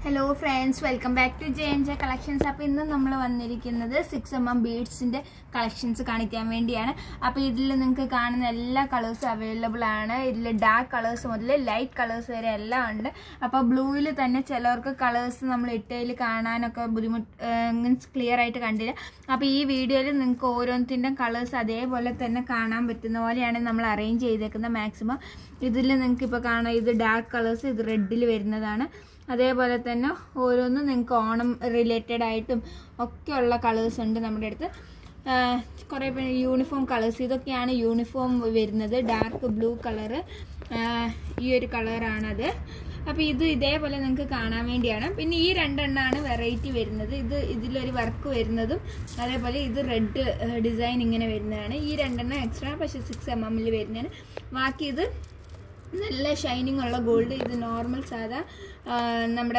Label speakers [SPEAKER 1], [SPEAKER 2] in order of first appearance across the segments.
[SPEAKER 1] hello friends welcome back to J N J collections അപ്പോൾ ഇന്ന് നമ്മൾ വന്നിരിക്കുന്നത് സിക്സ് എം എം ബീഡ്സിൻ്റെ കളക്ഷൻസ് കാണിക്കാൻ വേണ്ടിയാണ് അപ്പോൾ ഇതിൽ നിങ്ങൾക്ക് കാണുന്ന എല്ലാ കളേഴ്സും അവൈലബിൾ ആണ് ഇതിൽ ഡാർക്ക് കളേഴ്സ് മുതൽ ലൈറ്റ് കളേഴ്സ് വരെ എല്ലാം ഉണ്ട് അപ്പോൾ ബ്ലൂവിൽ തന്നെ ചിലർക്ക് കളേഴ്സ് നമ്മൾ ഇട്ടതിൽ കാണാനൊക്കെ ബുദ്ധിമുട്ട് മീൻസ് ക്ലിയർ ആയിട്ട് കണ്ടില്ല അപ്പോൾ ഈ വീഡിയോയിൽ നിങ്ങൾക്ക് ഓരോന്നിൻ്റെ കളേഴ്സ് അതേപോലെ തന്നെ കാണാൻ പറ്റുന്ന പോലെയാണ് നമ്മൾ അറേഞ്ച് ചെയ്തേക്കുന്നത് മാക്സിമം ഇതിൽ നിങ്ങൾക്ക് ഇപ്പോൾ കാണാം ഇത് ഡാർക്ക് കളേഴ്സ് ഇത് റെഡിൽ വരുന്നതാണ് അതേപോലെ തന്നെ ഓരോന്നും നിങ്ങൾക്ക് ഓണം റിലേറ്റഡ് ആയിട്ടും ഒക്കെയുള്ള കളേഴ്സ് ഉണ്ട് നമ്മുടെ അടുത്ത് കുറേ യൂണിഫോം കളേഴ്സ് ഇതൊക്കെയാണ് യൂണിഫോം വരുന്നത് ഡാർക്ക് ബ്ലൂ കളറ് ഈ ഒരു കളറാണത് അപ്പോൾ ഇത് ഇതേപോലെ നിങ്ങൾക്ക് കാണാൻ വേണ്ടിയാണ് പിന്നെ ഈ രണ്ടെണ്ണമാണ് വെറൈറ്റി വരുന്നത് ഇത് ഇതിലൊരു വർക്ക് വരുന്നതും അതേപോലെ ഇത് റെഡ് ഡിസൈൻ ഇങ്ങനെ വരുന്നതാണ് ഈ രണ്ടെണ്ണം എക്സ്ട്രാ പക്ഷേ സിക്സ് എം എമ്മിൽ വരുന്നതാണ് ബാക്കി ഇത് നല്ല ഷൈനിങ് ഉള്ള ഗോൾഡ് ഇത് നോർമൽ സാധാ നമ്മുടെ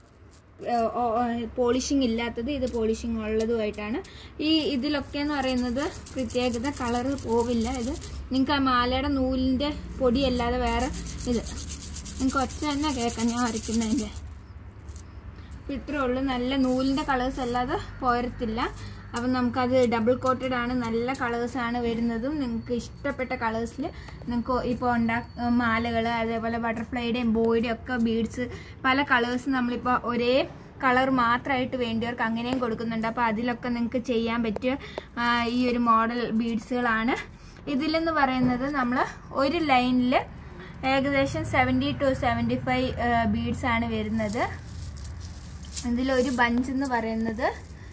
[SPEAKER 1] പോളിഷിങ് ഇല്ലാത്തത് ഇത് പോളിഷിങ് ഉള്ളതുമായിട്ടാണ് ഈ ഇതിലൊക്കെ എന്ന് പറയുന്നത് പ്രത്യേകത കളറ് പോവില്ല ഇത് നിങ്ങൾക്ക് ആ മാലയുടെ നൂലിൻ്റെ പൊടിയല്ലാതെ വേറെ ഇത് നിങ്ങൾക്ക് ഒച്ച തന്നെ കേൾക്കാം ഞാൻ വരയ്ക്കുന്നതിൻ്റെ ഇത്രേ ഉള്ളൂ നല്ല നൂലിൻ്റെ കളേഴ്സ് അല്ലാതെ പോരത്തില്ല അപ്പം നമുക്കത് ഡബിൾ കോട്ടഡ് ആണ് നല്ല കളേഴ്സാണ് വരുന്നതും നിങ്ങൾക്ക് ഇഷ്ടപ്പെട്ട കളേഴ്സിൽ നിങ്ങൾക്ക് ഇപ്പോൾ ഉണ്ടാ മാലകൾ അതേപോലെ ബട്ടർഫ്ലൈയുടെയും ബോയുടെയും ഒക്കെ ബീഡ്സ് പല കളേഴ്സ് നമ്മളിപ്പോൾ ഒരേ കളർ മാത്രമായിട്ട് വേണ്ടിയവർക്ക് അങ്ങനെയും കൊടുക്കുന്നുണ്ട് അപ്പോൾ അതിലൊക്കെ നിങ്ങൾക്ക് ചെയ്യാൻ പറ്റിയ ഈ ഒരു മോഡൽ ബീഡ്സുകളാണ് ഇതിലെന്ന് പറയുന്നത് നമ്മൾ ഒരു ലൈനിൽ ഏകദേശം seventy two seventy five beads ആണ് വരുന്നത് ഇതിലൊരു ബഞ്ച് എന്ന് പറയുന്നത്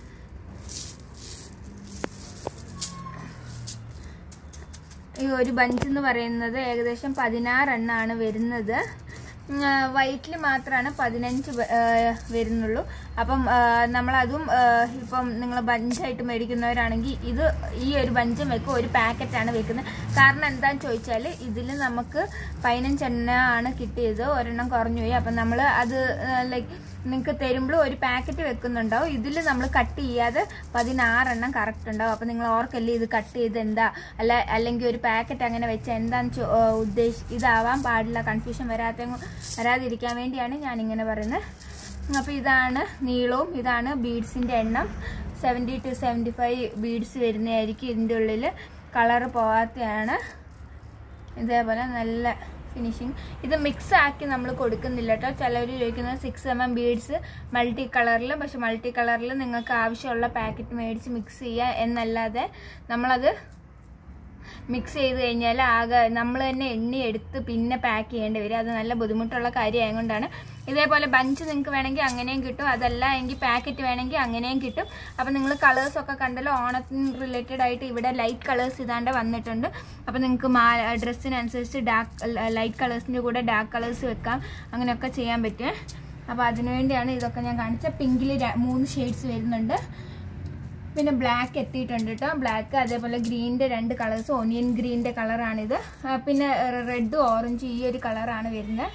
[SPEAKER 1] ഈ ഒരു ബഞ്ച് എന്ന് പറയുന്നത് ഏകദേശം പതിനാറെണ്ണമാണ് വരുന്നത് വൈറ്റിൽ മാത്രമാണ് പതിനഞ്ച് വരുന്നുള്ളൂ അപ്പം നമ്മളതും ഇപ്പം നിങ്ങൾ ബഞ്ചായിട്ട് മേടിക്കുന്നവരാണെങ്കിൽ ഇത് ഈ ഒരു ബഞ്ചും വെക്കും ഒരു പാക്കറ്റാണ് വെക്കുന്നത് കാരണം എന്താണെന്ന് ചോദിച്ചാൽ ഇതിൽ നമുക്ക് പതിനഞ്ചെണ്ണ ആണ് കിട്ടിയത് ഒരെണ്ണം കുറഞ്ഞു പോയി അപ്പം നമ്മൾ അത് ലൈക്ക് നിങ്ങൾക്ക് തരുമ്പോൾ ഒരു പാക്കറ്റ് വെക്കുന്നുണ്ടാവും ഇതിൽ നമ്മൾ കട്ട് ചെയ്യാതെ പതിനാറെണ്ണം കറക്റ്റ് ഉണ്ടാവും അപ്പം നിങ്ങൾ ഓർക്കല്ലേ ഇത് കട്ട് ചെയ്ത് എന്താ അല്ല അല്ലെങ്കിൽ ഒരു പാക്കറ്റ് അങ്ങനെ വെച്ചാൽ എന്താന്ന് ഉദ്ദേശി ഇതാവാൻ പാടില്ല കൺഫ്യൂഷൻ വരാത്ത വരാതിരിക്കാൻ വേണ്ടിയാണ് ഞാനിങ്ങനെ പറയുന്നത് അപ്പോൾ ഇതാണ് നീളവും ഇതാണ് ബീഡ്സിൻ്റെ എണ്ണം seventy two seventy five beads വരുന്നതായിരിക്കും ഇതിൻ്റെ ഉള്ളിൽ കളറ് പോകാത്തതാണ് ഇതേപോലെ നല്ല ഫിനിഷിങ് ഇത് മിക്സ് ആക്കി നമ്മൾ കൊടുക്കുന്നില്ല കേട്ടോ ചിലർ ചോദിക്കുന്നത് six M M beads multi കളറിൽ പക്ഷെ മൾട്ടി കളറിൽ നിങ്ങൾക്ക് ആവശ്യമുള്ള പാക്കറ്റ് മേടിച്ച് മിക്സ് ചെയ്യുക എന്നല്ലാതെ നമ്മളത് മിക്സ് ചെയ്ത് കഴിഞ്ഞാൽ ആകെ നമ്മൾ തന്നെ എണ്ണി എടുത്ത് പിന്നെ പാക്ക് ചെയ്യേണ്ടി വരും അത് നല്ല ബുദ്ധിമുട്ടുള്ള കാര്യമായതുകൊണ്ടാണ് ഇതേപോലെ ബഞ്ച് നിങ്ങൾക്ക് വേണമെങ്കിൽ അങ്ങനെയും കിട്ടും അതല്ല എങ്കിൽ പാക്കറ്റ് വേണമെങ്കിൽ അങ്ങനെയും കിട്ടും അപ്പം നിങ്ങൾ കളേഴ്സ് ഒക്കെ കണ്ടല്ലോ ഓണത്തിന് റിലേറ്റഡ് ആയിട്ട് ഇവിടെ ലൈറ്റ് കളേഴ്സ് ഇതാണ്ട് വന്നിട്ടുണ്ട് അപ്പം നിങ്ങൾക്ക് മാ ഡ്രസ്സിനനുസരിച്ച് ഡാർക്ക് ലൈറ്റ് കളേഴ്സിൻ്റെ കൂടെ ഡാർക്ക് കളേഴ്സ് വെക്കാം അങ്ങനെയൊക്കെ ചെയ്യാൻ പറ്റും അപ്പോൾ അതിനുവേണ്ടിയാണ് ഇതൊക്കെ ഞാൻ കാണിച്ച പിങ്കിൽ മൂന്ന് ഷെയ്ഡ്സ് വരുന്നുണ്ട് പിന്നെ ബ്ലാക്ക് എത്തിയിട്ടുണ്ട് കേട്ടോ ബ്ലാക്ക് അതേപോലെ ഗ്രീനിൻ്റെ രണ്ട് കളേഴ്സ് ഓണിയൻ ഗ്രീനിൻ്റെ കളറാണിത് പിന്നെ റെഡ് ഓറഞ്ച് ഈ ഒരു കളറാണ് വരുന്നത്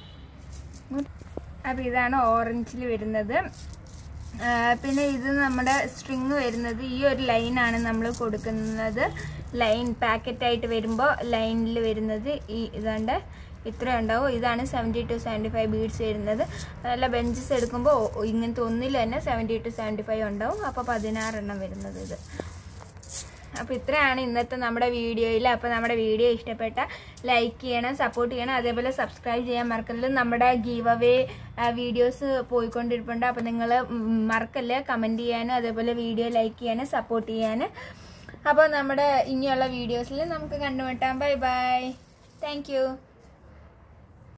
[SPEAKER 1] അപ്പോൾ ഇതാണ് ഓറഞ്ചിൽ വരുന്നത് പിന്നെ ഇത് നമ്മുടെ സ്ട്രിങ് വരുന്നത് ഈ ഒരു ലൈനാണ് നമ്മൾ കൊടുക്കുന്നത് ലൈൻ പാക്കറ്റായിട്ട് വരുമ്പോൾ ലൈനിൽ വരുന്നത് ഈ ഇതാണ്ട് ഇത്ര ഉണ്ടാവും ഇതാണ് seventy two seventy five beads വരുന്നത് നല്ല ബെഞ്ചസ് എടുക്കുമ്പോൾ ഇങ്ങനത്തെ ഒന്നിൽ തന്നെ സെവൻറ്റി ടു സെവൻറ്റി ഫൈവ് ഉണ്ടാവും അപ്പോൾ പതിനാറെണ്ണം വരുന്നത് ഇത് അപ്പോൾ ഇത്രയാണ് ഇന്നത്തെ നമ്മുടെ വീഡിയോയിൽ അപ്പോൾ നമ്മുടെ വീഡിയോ ഇഷ്ടപ്പെട്ട ലൈക്ക് ചെയ്യണം സപ്പോർട്ട് ചെയ്യണം അതേപോലെ സബ്സ്ക്രൈബ് ചെയ്യാൻ മറക്കരുത് നമ്മുടെ ഗീവ് അവേ വീഡിയോസ് പോയിക്കൊണ്ടിരിപ്പുണ്ട് അപ്പോൾ നിങ്ങൾ മറക്കല്ലേ കമൻറ്റ് ചെയ്യാനും അതേപോലെ വീഡിയോ ലൈക്ക് ചെയ്യാനും സപ്പോർട്ട് ചെയ്യാനും അപ്പോൾ നമ്മുടെ ഇനിയുള്ള വീഡിയോസിൽ നമുക്ക് കണ്ടുമുട്ടാം ബൈ ബൈ താങ്ക്